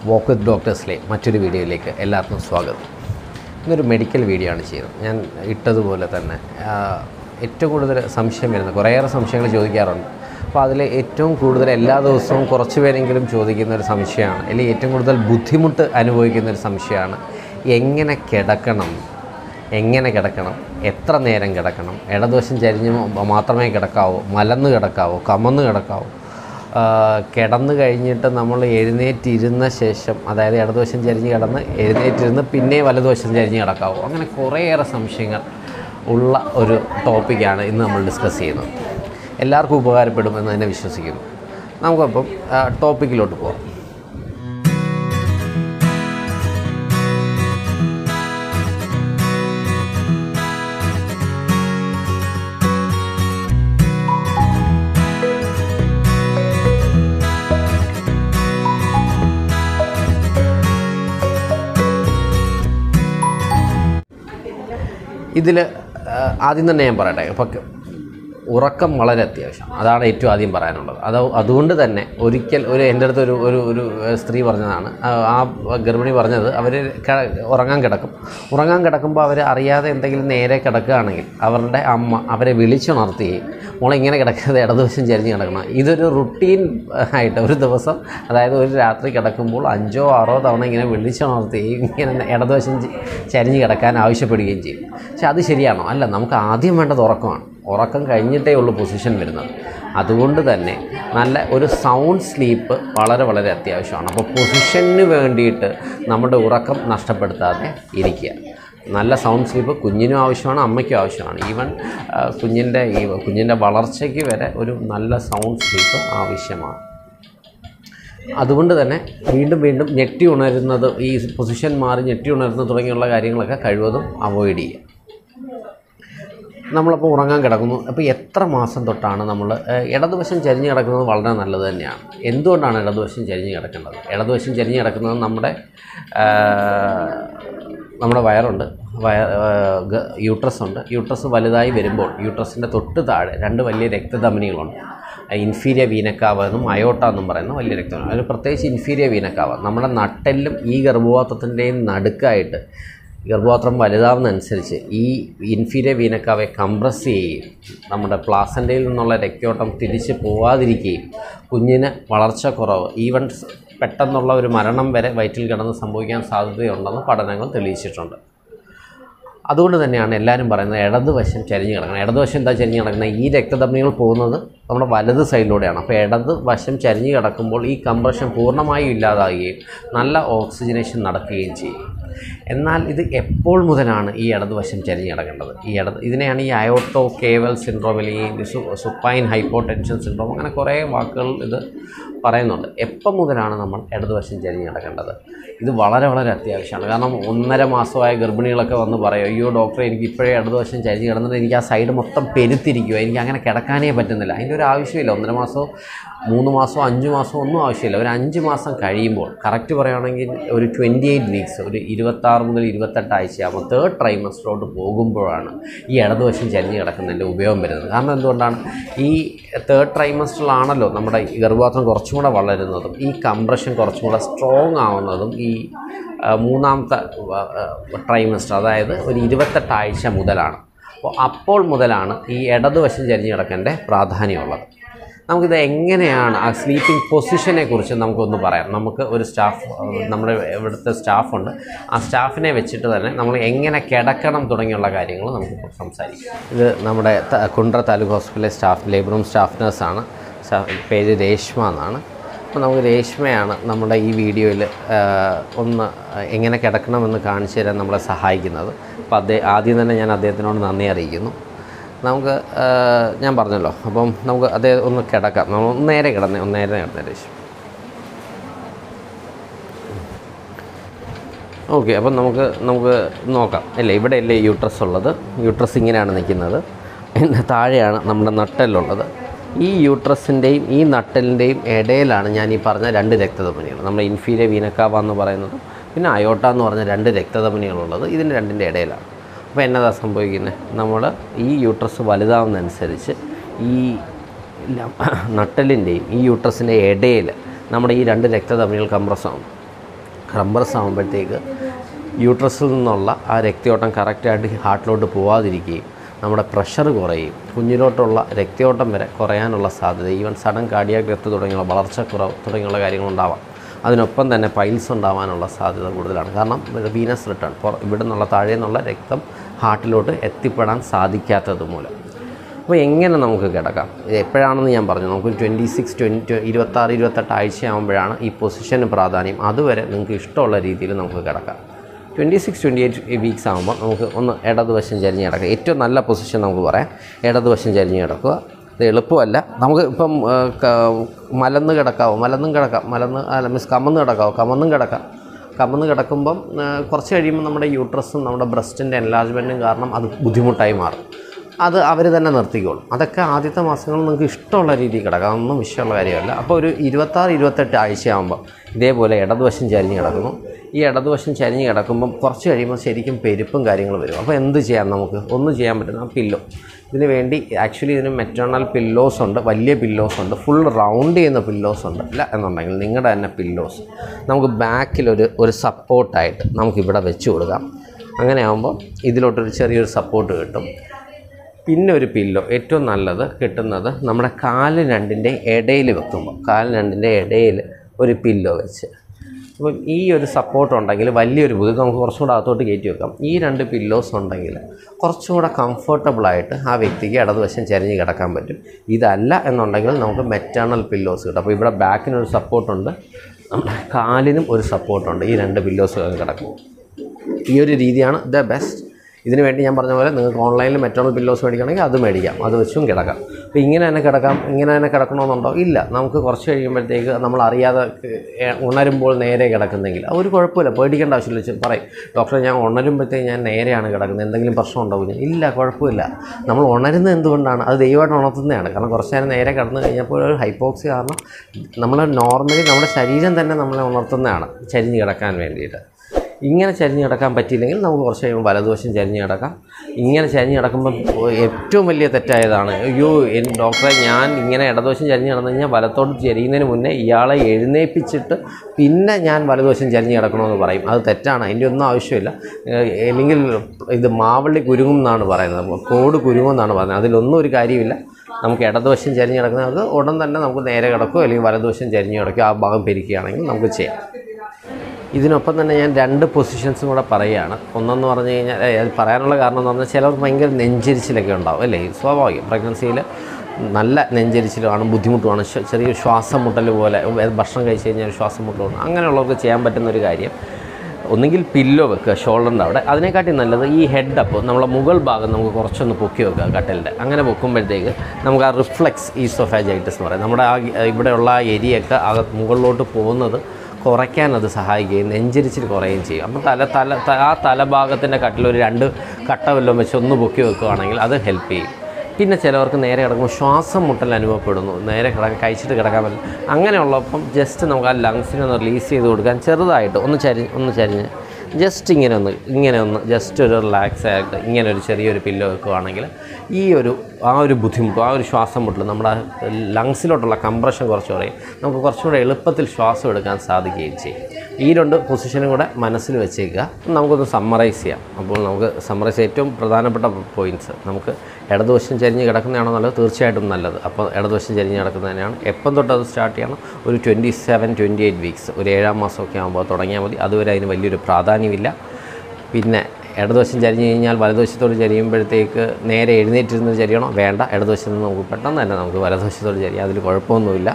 work with ഡോക്ടേഴ്സിലെ മറ്റൊരു വീഡിയോയിലേക്ക് എല്ലാവർക്കും സ്വാഗതം ഇന്നൊരു മെഡിക്കൽ വീഡിയോ ആണ് ചെയ്യുന്നത് ഞാൻ ഇട്ടതുപോലെ തന്നെ ആ, ഏറ്റവും കൂടുതൽ സംശയം വരുന്നത് കുറേയേറെ സംശയങ്ങൾ ചോദിക്കാറുണ്ട് അപ്പോൾ അതിൽ ഏറ്റവും കൂടുതൽ എല്ലാ ദിവസവും കുറച്ച് പേരെങ്കിലും ചോദിക്കുന്ന ഒരു സംശയമാണ് അല്ലെങ്കിൽ ഏറ്റവും കൂടുതൽ ബുദ്ധിമുട്ട് അനുഭവിക്കുന്ന ഒരു സംശയമാണ് എങ്ങനെ കിടക്കണം എങ്ങനെ കിടക്കണം എത്ര നേരം കിടക്കണം ഇടതുവശം ചരിഞ്ഞ് മാത്രമേ കിടക്കാവൂ മലന്ന് കിടക്കാവൂ കമന്ന് കിടക്കാവൂ ആ, കിടന്നു കഴിഞ്ഞിട്ട് നമ്മൾ എഴുന്നേറ്റിരുന്ന ശേഷം അതായത് ഇടതുവശം ചരിഞ്ഞ് കിടന്ന് എഴുന്നേറ്റിരുന്ന് പിന്നെ വലതുവശം ചരിഞ്ഞ് കിടക്കാവൂ അങ്ങനെ കുറേയേറെ സംശയങ്ങൾ ഉള്ള ഒരു ടോപ്പിക്കാണ് ഇന്ന് നമ്മൾ ഡിസ്കസ് ചെയ്യുന്നത് എല്ലാവർക്കും ഉപകാരപ്പെടുമെന്ന് തന്നെ വിശ്വസിക്കുന്നു നമുക്കപ്പം ആ, ടോപ്പിക്കിലോട്ട് പോകാം ഇതിൽ ആദ്യം തന്നെ ഞാൻ പറയട്ടെ അപ്പോൾ ഉറക്കം വളരെ അത്യാവശ്യം അതാണ് ഏറ്റവും ആദ്യം പറയാനുള്ളത് അത് അതുകൊണ്ട് തന്നെ ഒരിക്കൽ ഒരു എൻ്റെ അടുത്ത് ഒരു ഒരു ഒരു സ്ത്രീ പറഞ്ഞതാണ് ആ ആ ഗർഭിണി പറഞ്ഞത് അവർ ഉറങ്ങാൻ കിടക്കും ഉറങ്ങാൻ കിടക്കുമ്പോൾ അവർ അറിയാതെ എന്തെങ്കിലും നേരെ കിടക്കുകയാണെങ്കിൽ അവരുടെ അമ്മ അവരെ വിളിച്ചുണർത്തുകയും മോളെ ഇങ്ങനെ കിടക്കാതെ ഇടതുവശം ചരിഞ്ഞ് കിടക്കണം ഇതൊരു റുട്ടീൻ ആയിട്ട് ഒരു ദിവസം അതായത് ഒരു രാത്രി കിടക്കുമ്പോൾ അഞ്ചോ ആറോ തവണ ഇങ്ങനെ വിളിച്ചുണർത്തുകയും ഇങ്ങനെ ഇടതുവശം ച- ചരിഞ്ഞ് കിടക്കാൻ ആവശ്യപ്പെടുകയും ചെയ്യും പക്ഷെ അത് ശരിയാണോ അല്ല നമുക്ക് ആദ്യം വേണ്ടത് ഉറക്കമാണ് ഉറക്കം കഴിഞ്ഞിട്ടേ ഉള്ളൂ പൊസിഷൻ വരുന്നത് അതുകൊണ്ട് തന്നെ നല്ല ഒരു സൗണ്ട് സ്ലീപ്പ് വളരെ വളരെ അത്യാവശ്യമാണ് അപ്പോൾ പൊസിഷന് വേണ്ടിയിട്ട് നമ്മുടെ ഉറക്കം നഷ്ടപ്പെടുത്താതെ ഇരിക്കുക നല്ല സൗണ്ട് സ്ലീപ്പ് കുഞ്ഞിനും ആവശ്യമാണ് അമ്മയ്ക്കും ആവശ്യമാണ് ഈവൻ കുഞ്ഞിൻ്റെ ഈ കുഞ്ഞിൻ്റെ വളർച്ചയ്ക്ക് വരെ ഒരു നല്ല സൗണ്ട് സ്ലീപ്പ് ആവശ്യമാണ് അതുകൊണ്ട് തന്നെ വീണ്ടും വീണ്ടും ഞെട്ടി ഉണരുന്നത് ഈ പൊസിഷൻ മാറി ഞെട്ടി ഉണരുന്നത് തുടങ്ങിയുള്ള കാര്യങ്ങളൊക്കെ കഴിവതും അവോയ്ഡ് ചെയ്യുക നമ്മളപ്പോൾ ഉറങ്ങാൻ കിടക്കുന്നു അപ്പോൾ എത്ര മാസം തൊട്ടാണ് നമ്മൾ ഏഹ്, ഇടതുവശം ചരിഞ്ഞ് കിടക്കുന്നത് വളരെ നല്ലത് തന്നെയാണ് എന്തുകൊണ്ടാണ് ഇടതുവശം ചരിഞ്ഞ് കിടക്കേണ്ടത് ഇടതുവശം ചരിഞ്ഞ് കിടക്കുന്നത് നമ്മുടെ ഏഹ്, നമ്മുടെ വയറുണ്ട് വയ യൂട്രസ് ഉണ്ട് യൂട്രസ് വലുതായി വരുമ്പോൾ യൂട്രസിൻ്റെ തൊട്ട് താഴെ രണ്ട് വലിയ രക്തധമനികളുണ്ട് ഇൻഫീരിയർ വീനക്കാവ് എന്നും അയോട്ട എന്നും പറയുന്ന വലിയ രക്തധമനി അതിൽ പ്രത്യേകിച്ച് ഇൻഫീരിയർ വീനക്കാവ് നമ്മുടെ നട്ടെല്ലും ഈ ഗർഭപാത്രത്തിൻ്റെയും നടുക്കായിട്ട് ഗർഭപാത്രം വലുതാവുന്നതനുസരിച്ച് ഈ ഇൻഫീരിയർ വീനക്കാവെ കംപ്രസ് ചെയ്യുകയും നമ്മുടെ പ്ലാസൻ്റയിൽ നിന്നുള്ള രക്തയോട്ടം തിരിച്ച് പോവാതിരിക്കുകയും കുഞ്ഞിന് വളർച്ച കുറവ് ഈവൻ സ് പെട്ടെന്നുള്ള ഒരു മരണം വരെ വയറ്റിൽ കിടന്ന് സംഭവിക്കാൻ സാധ്യതയുണ്ടെന്ന് പഠനങ്ങൾ തെളിയിച്ചിട്ടുണ്ട് അതുകൊണ്ട് തന്നെയാണ് എല്ലാവരും പറയുന്നത് ഇടതുവശം ചരിഞ്ഞ് കിടക്കണം ഇടതുവശം എന്താ ചരിഞ്ഞ് കിടക്കുന്നത് ഈ രക്തധമനികൾ പോകുന്നത് നമ്മുടെ വലത് സൈഡിലൂടെയാണ് അപ്പോൾ ഇടത് വശം ചരിഞ്ഞ് കിടക്കുമ്പോൾ ഈ കംപ്രഷൻ പൂർണ്ണമായും ഇല്ലാതാകുകയും നല്ല ഓക്സിജനേഷൻ നടക്കുകയും ചെയ്യും എന്നാൽ ഇത് എപ്പോൾ മുതലാണ് ഈ ഇടതുവശം ചരിഞ്ഞ് കിടക്കേണ്ടത് ഈ ഇടത് ഇതിനെയാണ് ഈ അയോട്ടോ കേവൽ സിൻഡ്രോം അല്ലെങ്കിൽ സു സുപ്പൈൻ ഹൈപ്പോ ടെൻഷൻ സിൻഡ്രോം അങ്ങനെ കുറേ വാക്കുകൾ ഇത് പറയുന്നുണ്ട് എപ്പം മുതലാണ് നമ്മൾ ഇടതുവശം ചരിഞ്ഞ് കിടക്കേണ്ടത് ഇത് വളരെ വളരെ അത്യാവശ്യമാണ് കാരണം ഒന്നര മാസമായ ഗർഭിണികളൊക്കെ വന്ന് പറയും അയ്യോ ഡോക്ടറെ എനിക്ക് ഇപ്പോഴേ ഇടതുവശം ചരിഞ്ഞ് കിടന്നിട്ട് എനിക്ക് ആ സൈഡ് മൊത്തം പെരുത്തിരിക്കുക എനിക്ക് അങ്ങനെ കിടക്കാനേ പറ്റുന്നില്ല അതിൻ്റെ ഒരു ആവശ്യമില്ല ഒന്നര മാസമോ മൂന്ന് മാസമോ അഞ്ച് മാസമോ ഒന്നും ആവശ്യമില്ല ഒരു അഞ്ച് മാസം കഴിയുമ്പോൾ കറക്റ്റ് പറയുകയാണെങ്കിൽ ഒരു ട്വൻറ്റി എയ്റ്റ് വീക്സ് ഒരു ഇരുപത്താറ് മുതൽ ഇരുപത്തെട്ട് ആഴ്ചയാകുമ്പോൾ തേർഡ് ട്രൈമസ്റ്ററോട്ട് പോകുമ്പോഴാണ് ഈ ഇടതുവശം ചരിഞ്ഞ് കിടക്കുന്നതിൻ്റെ ഉപയോഗം വരുന്നത് കാരണം എന്തുകൊണ്ടാണ് ഈ തേർഡ് ട്രൈമസ്റ്ററിലാണല്ലോ നമ്മുടെ ഈ ഗർഭപാത്രം കുറച്ചും കൂടെ വളരുന്നതും ഈ കംപ്രഷൻ കുറച്ചും കൂടെ സ്ട്രോങ് ആവുന്നതും ഈ ആ, മൂന്നാമത്തെ ട്രൈമസ്റ്റർ അതായത് ഒരു ഇരുപത്തെട്ട് ആഴ്ച മുതലാണ് അപ്പോൾ അപ്പോൾ മുതലാണ് ഈ ഇടതുവശം ചരിഞ്ഞ് കിടക്കേണ്ട പ്രാധാന്യമുള്ളത് നമുക്കിത് എങ്ങനെയാണ് ആ സ്ലീപ്പിംഗ് പൊസിഷനെ കുറിച്ച് നമുക്കൊന്ന് പറയാം നമുക്ക് ഒരു സ്റ്റാഫ് നമ്മുടെ ഇവിടുത്തെ സ്റ്റാഫുണ്ട് ആ സ്റ്റാഫിനെ വെച്ചിട്ട് തന്നെ നമ്മൾ എങ്ങനെ കിടക്കണം തുടങ്ങിയുള്ള കാര്യങ്ങൾ നമുക്കിപ്പോൾ സംസാരിക്കാം ഇത് നമ്മുടെ ത- കുണ്ട്ര താലൂക്ക് ഹോസ്പിറ്റലിലെ സ്റ്റാഫ് ലേബർ റൂം സ്റ്റാഫ് നഴ്സാണ് സ്റ്റാഫ് പേര് രേഷ്മ എന്നാണ് അപ്പോൾ നമുക്ക് രേഷ്മയാണ് നമ്മുടെ ഈ വീഡിയോയിൽ ഒന്ന് എങ്ങനെ കിടക്കണമെന്ന് കാണിച്ചു തരാൻ നമ്മളെ സഹായിക്കുന്നത് അപ്പോൾ അദ്ദേഹം ആദ്യം തന്നെ ഞാൻ അദ്ദേഹത്തിനോട് നന്ദി അറിയിക്കുന്നു നമുക്ക് ആ, ഞാൻ പറഞ്ഞല്ലോ അപ്പം നമുക്ക് അതേ ഒന്ന് കിടക്കാം നമ്മൾ ഒന്ന് നേരെ കിടന്നേ ഒന്ന് നേരെ കിടന്നേ രേഷ്മ ഓക്കെ അപ്പം നമുക്ക് നമുക്ക് നോക്കാം അല്ലേ ഇവിടെയല്ലേ യൂട്രസ് ഉള്ളത് യൂട്രസ് ഇങ്ങനെയാണ് നിൽക്കുന്നത് ഇതിൻ്റെ താഴെയാണ് നമ്മുടെ നട്ടെല്ലുള്ളത് ഈ യൂട്രസിൻ്റെയും ഈ നട്ടലിൻ്റെയും ഇടയിലാണ് ഞാൻ ഈ പറഞ്ഞ രണ്ട് രക്തധമനികൾ നമ്മുടെ ഇൻഫീരിയർ വീനക്കാവ എന്ന് പറയുന്നതും പിന്നെ അയോട്ട എന്ന് പറഞ്ഞ രണ്ട് രക്തധമനികളുള്ളത് ഇതിൻ്റെ രണ്ടിൻ്റെ ഇടയിലാണ് അപ്പോൾ എന്നതാ സംഭവിക്കുന്നത് നമ്മൾ ഈ യൂട്രസ് വലുതാവുന്നതനുസരിച്ച് ഈ ല- നട്ടലിൻ്റെയും ഈ യൂട്രസിൻ്റെ ഇടയിൽ നമ്മുടെ ഈ രണ്ട് രക്തധമനികൾ കംപ്രസ് ആവും ക്രംബറസ് ആകുമ്പോഴത്തേക്ക് യൂട്രസിൽ നിന്നുള്ള ആ രക്തയോട്ടം കറക്റ്റായിട്ട് ഹാർട്ടിലോട്ട് പോവാതിരിക്കുകയും നമ്മുടെ പ്രഷർ കുറയും കുഞ്ഞിലോട്ടുള്ള രക്തയോട്ടം വരെ കുറയാനുള്ള സാധ്യത ഈവൻ സഡൻ കാർഡിയാക് ഡെത്ത് തുടങ്ങിയുള്ള വളർച്ചക്കുറവ് തുടങ്ങിയുള്ള കാര്യങ്ങളുണ്ടാവാം അതിനൊപ്പം തന്നെ പൈൽസ് ഉണ്ടാവാനുള്ള സാധ്യത കൂടുതലാണ് കാരണം വീനസ് റിട്ടേൺ പുറ ഇവിടെ നിന്നുള്ള താഴെ നിന്നുള്ള രക്തം ഹാർട്ടിലോട്ട് എത്തിപ്പെടാൻ സാധിക്കാത്തത് മൂലം അപ്പോൾ എങ്ങനെ നമുക്ക് കിടക്കാം ഇത് എപ്പോഴാണെന്ന് ഞാൻ പറഞ്ഞു നമുക്ക് ട്വൻറ്റി സിക്സ് ട്വൻറ്റി ഇരുപത്താറ് ഇരുപത്തെട്ട് ആഴ്ചയാകുമ്പോഴാണ് ഈ പൊസിഷന് പ്രാധാന്യം അതുവരെ നിങ്ങൾക്ക് ഇഷ്ടമുള്ള രീതിയിൽ നമുക്ക് കിടക്കാം twenty six twenty eight weeks ആകുമ്പോൾ നമുക്ക് ഒന്ന് ഇടതുവശം ചരിഞ്ഞ് കിടക്കുക ഏറ്റവും നല്ല പൊസിഷൻ നമുക്ക് പറയാം ഇടതുവശം ചരിഞ്ഞ് കിടക്കുക ഇത് എളുപ്പമല്ല നമുക്ക് ഇപ്പം ആ, ക- മലന്ന് കിടക്കാവോ മലന്നും കിടക്കാം മലന്ന് അല്ല മീൻസ് കമന്ന് കിടക്കാവോ കമന്നും കിടക്കാം കമന്ന് കിടക്കുമ്പം ആ, കുറച്ച് കഴിയുമ്പോൾ നമ്മുടെ യൂട്രസും നമ്മുടെ ബ്രസ്റ്റിൻ്റെ എൻലാർജ്മെൻറ്റും കാരണം അത് ബുദ്ധിമുട്ടായി മാറും അത് അവർ തന്നെ നിർത്തിക്കോളും അതൊക്കെ ആദ്യത്തെ മാസങ്ങളിൽ നിങ്ങൾക്ക് ഇഷ്ടമുള്ള രീതിയിൽ കിടക്കാം അതൊന്നും വിഷയമുള്ള കാര്യമല്ല അപ്പോൾ ഒരു ഇരുപത്താറ് ഇരുപത്തെട്ട് ആഴ്ചയാകുമ്പോൾ ഇതേപോലെ ഇടതുവശം ചരിഞ്ഞ് കിടക്കുന്നു ഈ ഇടതുവശം ചരിഞ്ഞ് കിടക്കുമ്പം കുറച്ച് കഴിയുമ്പോൾ ശരിക്കും പെരുപ്പും കാര്യങ്ങളും വരും അപ്പോൾ എന്ത് ചെയ്യാം നമുക്ക് ഒന്നും ചെയ്യാൻ പറ്റുന്ന പില്ലോ ഇതിന് വേണ്ടി ആക്ച്വലി ഇതിന് മെറ്റേണൽ പില്ലോസ് ഉണ്ട് വലിയ പില്ലോസ് ഉണ്ട് ഫുൾ റൗണ്ട് ചെയ്യുന്ന പില്ലോസ് ഉണ്ട് ഇല്ല എന്നുണ്ടെങ്കിൽ നിങ്ങളുടെ തന്നെ പില്ലോസ് നമുക്ക് ബാക്കിലൊരു ഒരു സപ്പോർട്ടായിട്ട് നമുക്കിവിടെ വെച്ച് കൊടുക്കാം അങ്ങനെ ആകുമ്പോൾ ഇതിലോട്ടൊരു ചെറിയൊരു സപ്പോർട്ട് കിട്ടും പിന്നെ ഒരു പില്ലോ ഏറ്റവും നല്ലത് കിട്ടുന്നത് നമ്മുടെ കാല് രണ്ടിൻ്റെ ഇടയിൽ വെക്കുമ്പോൾ കാല് രണ്ടിൻ്റെ ഇടയിൽ ഒരു പില്ലോ വെച്ച് അപ്പം ഈ ഒരു സപ്പോർട്ട് ഉണ്ടെങ്കിൽ വലിയൊരു ഇത് നമുക്ക് കുറച്ചും കൂടെ അകത്തോട്ട് കയറ്റി വെക്കാം ഈ രണ്ട് പില്ലോസ് ഉണ്ടെങ്കിൽ കുറച്ചും കൂടെ കംഫർട്ടബിളായിട്ട് ആ വ്യക്തിക്ക് ഇടതുവശം ചരിഞ്ഞ് കിടക്കാൻ പറ്റും ഇതല്ല എന്നുണ്ടെങ്കിൽ നമുക്ക് മെറ്റേണൽ പില്ലോസ് കിട്ടും അപ്പോൾ ഇവിടെ ബാക്കിനൊരു സപ്പോർട്ടുണ്ട് നമ്മുടെ കാലിനും ഒരു സപ്പോർട്ടുണ്ട് ഈ രണ്ട് പില്ലോസ് കിടക്കും ഈ ഒരു രീതിയാണ് ദ ബെസ്റ്റ് ഇതിന് വേണ്ടി ഞാൻ പറഞ്ഞ പോലെ നിങ്ങൾക്ക് ഓൺലൈനിൽ മെറ്റോണൽ പില്ലോസ് മേടിക്കണമെങ്കിൽ അത് മേടിക്കാം അത് വെച്ചും കിടക്കാം അപ്പോൾ ഇങ്ങനെ തന്നെ കിടക്കാം ഇങ്ങനെ തന്നെ കിടക്കണമെന്നുണ്ടോ ഇല്ല നമുക്ക് കുറച്ച് കഴിയുമ്പോഴത്തേക്ക് നമ്മൾ അറിയാതെ ഏ, ഉണരുമ്പോൾ നേരെ കിടക്കുന്നെങ്കിൽ അത് ഒരു കുഴപ്പമില്ല പേടിക്കേണ്ട ആവശ്യമില്ല ചെ- പറയും ഡോക്ടറെ ഞാൻ ഉണരുമ്പോഴത്തേക്ക് ഞാൻ നേരെയാണ് കിടക്കുന്നത് എന്തെങ്കിലും പ്രശ്നം ഉണ്ടാവും ഇല്ല കുഴപ്പമില്ല നമ്മൾ ഉണരുന്നത് എന്തുകൊണ്ടാണ് അത് ദൈവമായിട്ട് ഉണർത്തുന്നതാണ് കാരണം കുറച്ച് നേരം നേരെ കിടന്നു കഴിഞ്ഞപ്പോൾ ഒരു ഹൈപ്പോക്സി കാരണം നമ്മൾ നോർമലി നമ്മുടെ ശരീരം തന്നെ നമ്മളെ ഉണർത്തുന്നതാണ് ചരിഞ്ഞ് കിടക്കാൻ വേണ്ടിയിട്ട് ഇങ്ങനെ ചരിഞ്ഞ് കിടക്കാൻ പറ്റിയില്ലെങ്കിൽ നമുക്ക് കുറച്ച് കഴിയുമ്പോൾ വലതുവശം ചരിഞ്ഞ് കിടക്കാം ഇങ്ങനെ ചരിഞ്ഞ് കിടക്കുമ്പോൾ ഏറ്റവും വലിയ തെറ്റായതാണ് അയ്യോ എൻ ഡോക്ടറെ ഞാൻ ഇങ്ങനെ ഇടതുവശം ചരിഞ്ഞ് കിടന്നു കഴിഞ്ഞാൽ വലത്തോട്ട് ചരിയുന്നതിന് മുന്നേ ഇയാളെ എഴുന്നേൽപ്പിച്ചിട്ട് പിന്നെ ഞാൻ വലതുവശം ചരിഞ്ഞ് കിടക്കണമെന്ന് പറയും അത് തെറ്റാണ് അതിൻ്റെ ഒന്നും ആവശ്യമില്ല ഏഹ് അല്ലെങ്കിൽ ഇത് മാവള്ളി കുരുങ്ങും എന്നാണ് പറയുന്നത് കോട് കുരുങ്ങും എന്നാണ് പറയുന്നത് അതിലൊന്നും ഒരു കാര്യമില്ല നമുക്ക് ഇടതുവശം ചരിഞ്ഞ് കിടക്കുന്നത് ഉടൻ തന്നെ നമുക്ക് നേരെ കിടക്കുകയോ അല്ലെങ്കിൽ വലതുവശം ചരിഞ്ഞ് കിടക്കുകയോ ആ ഭാഗം പെരിക്കുകയാണെങ്കിൽ നമുക്ക് ചെയ്യാം ഇതിനൊപ്പം തന്നെ ഞാൻ രണ്ട് പൊസിഷൻസും കൂടെ പറയുകയാണ് ഒന്നെന്ന് പറഞ്ഞു കഴിഞ്ഞാൽ ഏ, അത് പറയാനുള്ള കാരണം എന്ന് പറഞ്ഞാൽ ചിലർക്ക് ഭയങ്കര നെഞ്ചരിച്ചിലൊക്കെ ഉണ്ടാവും അല്ലേ സ്വാഭാവികം പ്രഗ്നൻസിയിൽ നല്ല നെഞ്ചരിച്ചിലുമാണ് ബുദ്ധിമുട്ടുമാണ് ശ്വ- ചെറിയൊരു ശ്വാസം മുട്ടൽ പോലെ ഏ, ഭക്ഷണം കഴിച്ച് കഴിഞ്ഞാൽ ശ്വാസം മുട്ടലാണ് അങ്ങനെയുള്ളവർക്ക് ചെയ്യാൻ പറ്റുന്ന ഒരു കാര്യം ഒന്നുകിൽ പില്ലോ വെക്കുക ഷോൾഡറിൻ്റെ അവിടെ അതിനെക്കാട്ടി നല്ലത് ഈ ഹെഡ് അപ്പ് നമ്മളെ മുകൾ ഭാഗം നമുക്ക് കുറച്ചൊന്ന് പൊക്കി വെക്കുക കട്ടലിൻ്റെ അങ്ങനെ പൊക്കുമ്പോഴത്തേക്ക് നമുക്ക് ആ റിഫ്ലെക്സ് ഈസോഫാജൈറ്റിസ് എന്ന് പറയും നമ്മുടെ ആ ഇവിടെയുള്ള ആ എരിയൊക്കെ അക മുകളിലോട്ട് പോകുന്നത് കുറയ്ക്കാൻ അത് സഹായിക്കുകയും നെഞ്ചരിച്ചിൽ കുറയുകയും ചെയ്യും അപ്പം തല തല ത- ആ തലഭാഗത്തിൻ്റെ കട്ടിലൊരു രണ്ട് കട്ട വല്ലതും വെച്ച് ഒന്ന് പൊക്കി വെക്കുകയാണെങ്കിൽ അത് ഹെൽപ്പ് ചെയ്യും പിന്നെ ചിലവർക്ക് നേരെ കിടക്കുമ്പോൾ ശ്വാസം മുട്ടൽ അനുഭവപ്പെടുന്നു നേരെ കിടക്കാൻ കഴിച്ചിട്ട് കിടക്കാൻ പറ്റില്ല അങ്ങനെയുള്ളപ്പം ജസ്റ്റ് നമുക്ക് ആ ലങ്സിനെ ഒന്ന് റിലീസ് ചെയ്ത് കൊടുക്കാൻ ചെറുതായിട്ട് ഒന്ന് ചരി ഒന്ന് ചരിഞ്ഞ് ജസ്റ്റ് ഇങ്ങനെ ഒന്ന് ഇങ്ങനെ ഒന്ന് ജസ്റ്റ് ഒരു റിലാക്സ് ആയിട്ട് ഇങ്ങനെ ഒരു ചെറിയൊരു പില്ലോ വെക്കുകയാണെങ്കിൽ ഈ ഒരു ആ ഒരു ബുദ്ധിമുട്ടും ആ ഒരു ശ്വാസം മുട്ടൽ നമ്മുടെ ലങ്സിലോട്ടുള്ള കംപ്രഷൻ കുറച്ച് കുറയും നമുക്ക് കുറച്ചും കൂടെ എളുപ്പത്തിൽ ശ്വാസം എടുക്കാൻ സാധിക്കുകയും ചെയ്യും ഈ രണ്ട് പൊസിഷനും കൂടെ മനസ്സിൽ വെച്ചേക്കുക നമുക്കൊന്ന് സമ്മറൈസ് ചെയ്യാം അപ്പോൾ നമുക്ക് സമ്മറൈസ് ഏറ്റവും പ്രധാനപ്പെട്ട പോയിൻറ്റ്സ് നമുക്ക് ഇടതുവശം ചരിഞ്ഞ് കിടക്കുന്നതാണോ നല്ലത് തീർച്ചയായിട്ടും നല്ലത് അപ്പോൾ ഇടതുവശം ചരിഞ്ഞ് കിടക്കുന്നത് തന്നെയാണ് എപ്പം തൊട്ട് അത് സ്റ്റാർട്ട് ചെയ്യണം ഒരു twenty seven twenty eight weeks ഒരു ഏഴാം മാസമൊക്കെ ആകുമ്പോൾ തുടങ്ങിയാൽ മതി അതുവരെ അതിന് വലിയൊരു പ്രാധാന്യമില്ല പിന്നെ ഇടതുവശം ചരിഞ്ഞ് കഴിഞ്ഞാൽ വലതുവശത്തോട് ചരിയുമ്പോഴത്തേക്ക് നേരെ എഴുന്നേറ്റിരുന്ന് ചരിയണോ വേണ്ട ഇടതുവശത്ത് നിന്ന് നമുക്ക് പെട്ടെന്ന് തന്നെ നമുക്ക് വലതുവശത്തോട് ചരിയാം അതിൽ കുഴപ്പമൊന്നുമില്ല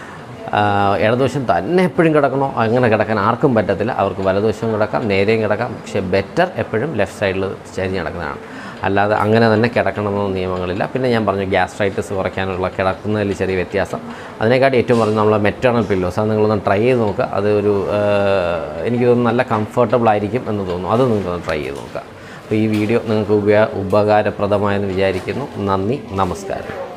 ആഹ് ഇടതുവശം തന്നെ എപ്പോഴും കിടക്കണോ അങ്ങനെ കിടക്കാൻ ആർക്കും പറ്റത്തില്ല അവർക്ക് വലതുവശം കിടക്കാം നേരെയും കിടക്കാം പക്ഷേ ബെറ്റർ എപ്പോഴും ലെഫ്റ്റ് സൈഡിൽ ചരിഞ്ഞ് കിടക്കുന്നതാണ് അല്ലാതെ അങ്ങനെ തന്നെ കിടക്കണമെന്നൊന്നും നിയമങ്ങളില്ല പിന്നെ ഞാൻ പറഞ്ഞു ഗ്യാസ്ട്രൈറ്റിസ് കുറയ്ക്കാനുള്ള കിടക്കുന്നതിൽ ചെറിയ വ്യത്യാസം അതിനെക്കാട്ടി ഏറ്റവും പറഞ്ഞ് നമ്മൾ മെറ്റേണൽ പില്ലോസ് അത് നിങ്ങളൊന്ന് ട്രൈ ചെയ്ത് നോക്കുക അത് ഒരു ആഹ് എനിക്ക് തോന്നുന്നു നല്ല കംഫർട്ടബിൾ ആയിരിക്കും എന്ന് തോന്നുന്നു അത് നിങ്ങളൊന്ന് ട്രൈ ചെയ്ത് നോക്കുക അപ്പോൾ ഈ വീഡിയോ നിങ്ങൾക്ക് ഉപ ഉപകാരപ്രദമായെന്ന് വിചാരിക്കുന്നു നന്ദി നമസ്കാരം